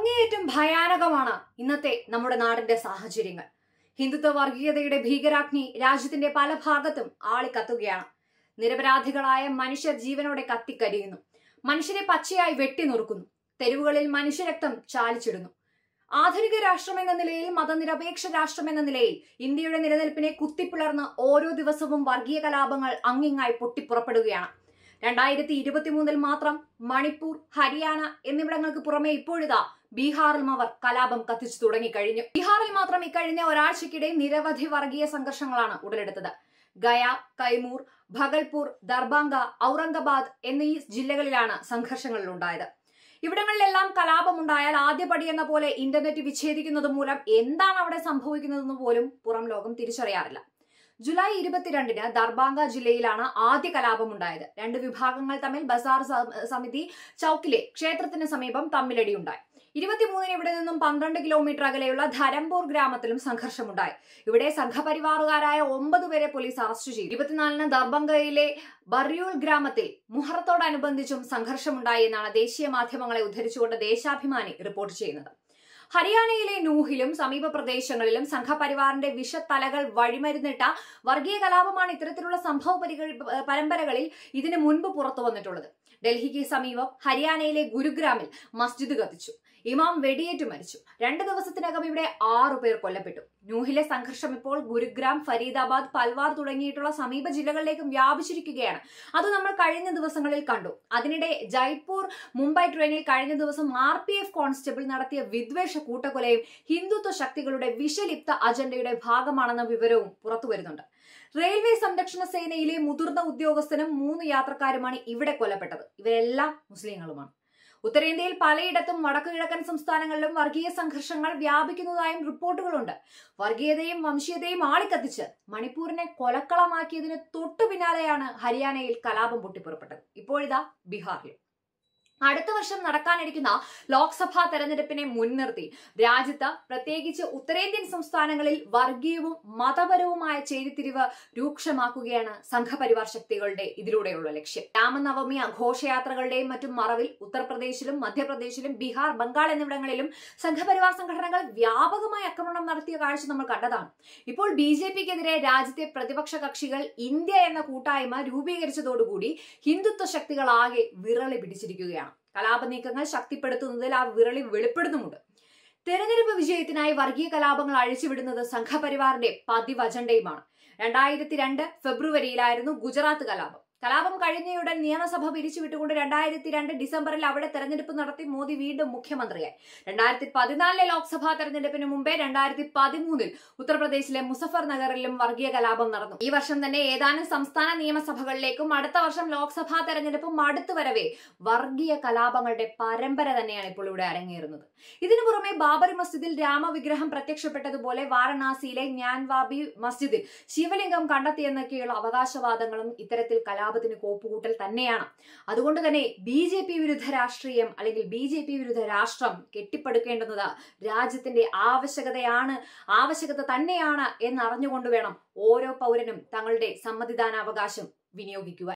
അങ്ങേയറ്റം ഭയാനകമാണ് ഇന്നത്തെ നമ്മുടെ നാടിന്റെ സാഹചര്യങ്ങൾ ഹിന്ദുത്വ വർഗീയതയുടെ ഭീകരാഗ്നി രാജ്യത്തിന്റെ പല ഭാഗത്തും ആളിക്കത്തുകയാണ് നിരപരാധികളായ മനുഷ്യർ ജീവനോടെ കത്തിക്കരിയുന്നു മനുഷ്യരെ പച്ചയായി വെട്ടിനുറുക്കുന്നു തെരുവുകളിൽ മനുഷ്യരക്തം ചാലിച്ചിടുന്നു ആധുനിക രാഷ്ട്രമെന്ന നിലയിൽ മതനിരപേക്ഷ രാഷ്ട്രമെന്ന നിലയിൽ ഇന്ത്യയുടെ നിലനിൽപ്പിനെ കുത്തിപ്പിളർന്ന് ഓരോ ദിവസവും വർഗീയ കലാപങ്ങൾ അങ്ങിങ്ങായി പൊട്ടിപ്പുറപ്പെടുകയാണ് രണ്ടായിരത്തി ഇരുപത്തിമൂന്നിൽ മാത്രം മണിപ്പൂർ ഹരിയാന എന്നിവിടങ്ങൾക്ക് പുറമെ ഇപ്പോഴിതാ ബീഹാറിലും അവർ കലാപം കത്തിച്ചു തുടങ്ങിക്കഴിഞ്ഞു ബീഹാറിൽ മാത്രം ഇക്കഴിഞ്ഞ ഒരാഴ്ചക്കിടെ നിരവധി വർഗീയ സംഘർഷങ്ങളാണ് ഉടലെടുത്തത് ഗയ കൈമൂർ ഭഗൽപൂർ ദർബാംഗ ഔറംഗാബാദ് എന്നീ ജില്ലകളിലാണ് സംഘർഷങ്ങൾ ഉണ്ടായത് ഇവിടങ്ങളിലെല്ലാം കലാപമുണ്ടായാൽ ആദ്യപടി എന്ന പോലെ ഇന്റർനെറ്റ് വിച്ഛേദിക്കുന്നത് മൂലം എന്താണ് അവിടെ സംഭവിക്കുന്നതെന്ന് പോലും പുറം ലോകം തിരിച്ചറിയാറില്ല ജൂലൈ ഇരുപത്തിരണ്ടിന് ദർബാംഗ ജില്ലയിലാണ് ആദ്യ കലാപമുണ്ടായത് രണ്ട് വിഭാഗങ്ങൾ തമ്മിൽ ബസാർ സ- സമിതി ചൌക്കിലെ ക്ഷേത്രത്തിന് സമീപം തമ്മിലടിയുണ്ടായി ഇരുപത്തിമൂന്നിന് ഇവിടെ നിന്നും പന്ത്രണ്ട് കിലോമീറ്റർ അകലെയുള്ള ധരംപൂർ ഗ്രാമത്തിലും സംഘർഷമുണ്ടായി ഇവിടെ സംഘപരിവാറുകാരായ ഒമ്പത് പേരെ പോലീസ് അറസ്റ്റ് ചെയ്തു ഇരുപത്തിനാലിന് ദർബംഗയിലെ ബറിയൂൾ ഗ്രാമത്തിൽ മുഹറത്തോടനുബന്ധിച്ചും സംഘർഷമുണ്ടായി എന്നാണ് ദേശീയ മാധ്യമങ്ങളെ ഉദ്ധരിച്ചുകൊണ്ട് ദേശാഭിമാനി റിപ്പോർട്ട് ചെയ്യുന്നത് ഹരിയാനയിലെ നൂഹിലും സമീപ പ്രദേശങ്ങളിലും സംഘപരിവാറിന്റെ വിഷത്തലകൾ വഴിമരുന്നിട്ട വർഗീയ കലാപമാണ് ഇത്തരത്തിലുള്ള സംഭവ പരികൾ- പരമ്പരകളിൽ ഇതിനു മുൻപ് പുറത്തു വന്നിട്ടുള്ളത് ഡൽഹിക്ക് സമീപം ഹരിയാനയിലെ ഗുരുഗ്രാമിൽ മസ്ജിദ് കത്തിച്ചു ഇമാം വെടിയേറ്റ് മരിച്ചു രണ്ട് ദിവസത്തിനകം ഇവിടെ ആറു പേർ കൊല്ലപ്പെട്ടു നൂഹിലെ സംഘർഷം ഇപ്പോൾ ഗുരുഗ്രാം ഫരീദാബാദ് പൽവാർ തുടങ്ങിയിട്ടുള്ള സമീപ ജില്ലകളിലേക്കും വ്യാപിച്ചിരിക്കുകയാണ് അത് നമ്മൾ കഴിഞ്ഞ ദിവസങ്ങളിൽ കണ്ടു അതിനിടെ ജയ്പൂർ മുംബൈ ട്രെയിനിൽ കഴിഞ്ഞ ദിവസം ആർ പി എഫ് കോൺസ്റ്റബിൾ നടത്തിയ വിദ്വേഷ കൂട്ടക്കൊലയും ഹിന്ദുത്വ ശക്തികളുടെ വിഷലിപ്ത അജണ്ടയുടെ ഭാഗമാണെന്ന വിവരവും പുറത്തുവരുന്നുണ്ട് റെയിൽവേ സംരക്ഷണ സേനയിലെ മുതിർന്ന ഉദ്യോഗസ്ഥനും മൂന്ന് യാത്രക്കാരുമാണ് ഇവിടെ കൊല്ലപ്പെട്ടത് ഇവരെല്ലാം മുസ്ലിങ്ങളുമാണ് ഉത്തരേന്ത്യയിൽ പലയിടത്തും വടക്കു കിഴക്കൻ സംസ്ഥാനങ്ങളിലും വർഗീയ സംഘർഷങ്ങൾ വ്യാപിക്കുന്നതായും റിപ്പോർട്ടുകളുണ്ട് വർഗീയതയും വംശീയതയും ആളിക്കത്തിച്ച് മണിപ്പൂരിനെ കൊലക്കളമാക്കിയതിന് തൊട്ടു പിന്നാലെയാണ് ഹരിയാനയിൽ കലാപം പൊട്ടിപ്പുറപ്പെട്ടത് ഇപ്പോഴിതാ ബീഹാറിൽ അടുത്ത വർഷം നടക്കാനിരിക്കുന്ന ലോക്സഭാ തെരഞ്ഞെടുപ്പിനെ മുൻനിർത്തി രാജ്യത്ത് പ്രത്യേകിച്ച് ഉത്തരേന്ത്യൻ സംസ്ഥാനങ്ങളിൽ വർഗീയവും മതപരവുമായ ചേരിതിരിവ് രൂക്ഷമാക്കുകയാണ് സംഘപരിവാർ ശക്തികളുടെ ഇതിലൂടെയുള്ള ലക്ഷ്യം രാമനവമി ഘോഷയാത്രകളുടെയും മറ്റും മറവിൽ ഉത്തർപ്രദേശിലും മധ്യപ്രദേശിലും ബീഹാർ ബംഗാൾ എന്നിവിടങ്ങളിലും സംഘപരിവാർ സംഘടനകൾ വ്യാപകമായി ആക്രമണം നടത്തിയ കാഴ്ച നമ്മൾ കണ്ടതാണ് ഇപ്പോൾ ബി ജെ പിക്കെതിരെ രാജ്യത്തെ പ്രതിപക്ഷ കക്ഷികൾ ഇന്ത്യ എന്ന കൂട്ടായ്മ രൂപീകരിച്ചതോടുകൂടി ഹിന്ദുത്വ ശക്തികൾ ആകെ വിറളി പിടിച്ചിരിക്കുകയാണ് കലാപ നീക്കങ്ങൾ ശക്തിപ്പെടുത്തുന്നതിൽ ആ വിറളി വെളിപ്പെടുന്നുമുണ്ട് തെരഞ്ഞെടുപ്പ് വിജയത്തിനായി വർഗീയ കലാപങ്ങൾ അഴിച്ചുവിടുന്നത് സംഘപരിവാറിന്റെ പതിവ് അജണ്ടയുമാണ് രണ്ടായിരത്തി രണ്ട് ഫെബ്രുവരിയിലായിരുന്നു ഗുജറാത്ത് കലാപം കലാപം കഴിഞ്ഞയുടൻ നിയമസഭ പിരിച്ചുവിട്ടുകൊണ്ട് രണ്ടായിരത്തി രണ്ട് ഡിസംബറിൽ അവിടെ തെരഞ്ഞെടുപ്പ് നടത്തി മോദി വീണ്ടും മുഖ്യമന്ത്രിയായി രണ്ടായിരത്തി പതിനാലിലെ ലോക്സഭാ തെരഞ്ഞെടുപ്പിന് മുമ്പേ രണ്ടായിരത്തി പതിമൂന്നിൽ ഉത്തർപ്രദേശിലെ മുസഫർ നഗറിലും വർഗീയ കലാപം നടന്നു ഈ വർഷം തന്നെ ഏതാനും സംസ്ഥാന നിയമസഭകളിലേക്കും അടുത്ത വർഷം ലോക്സഭാ തെരഞ്ഞെടുപ്പും അടുത്തു വരവേ വർഗീയ കലാപങ്ങളുടെ പരമ്പര തന്നെയാണ് ഇപ്പോൾ ഇവിടെ അരങ്ങേറുന്നത് ഇതിനു പുറമെ ബാബറി മസ്ജിദിൽ രാമവിഗ്രഹം പ്രത്യക്ഷപ്പെട്ടതുപോലെ വാരണാസിയിലെ ജ്ഞാൻവാബി മസ്ജിദിൽ ശിവലിംഗം കണ്ടെത്തിയെന്നൊക്കെയുള്ള അവകാശവാദങ്ങളും ഇത്തരത്തിൽ കലാപത്തിന് കോപ്പുകൂട്ടൽ തന്നെയാണ് അതുകൊണ്ട് തന്നെ ബി ജെ പി വിരുദ്ധ രാഷ്ട്രീയം അല്ലെങ്കിൽ ബി ജെ പി വിരുദ്ധ രാഷ്ട്രം കെട്ടിപ്പടുക്കേണ്ടുന്നത് രാജ്യത്തിന്റെ ആവശ്യകതയാണ് ആവശ്യകത തന്നെയാണ് എന്നറിഞ്ഞുകൊണ്ട് വേണം ഓരോ പൗരനും തങ്ങളുടെ സമ്മതിദാനാവകാശം വിനിയോഗിക്കുവാൻ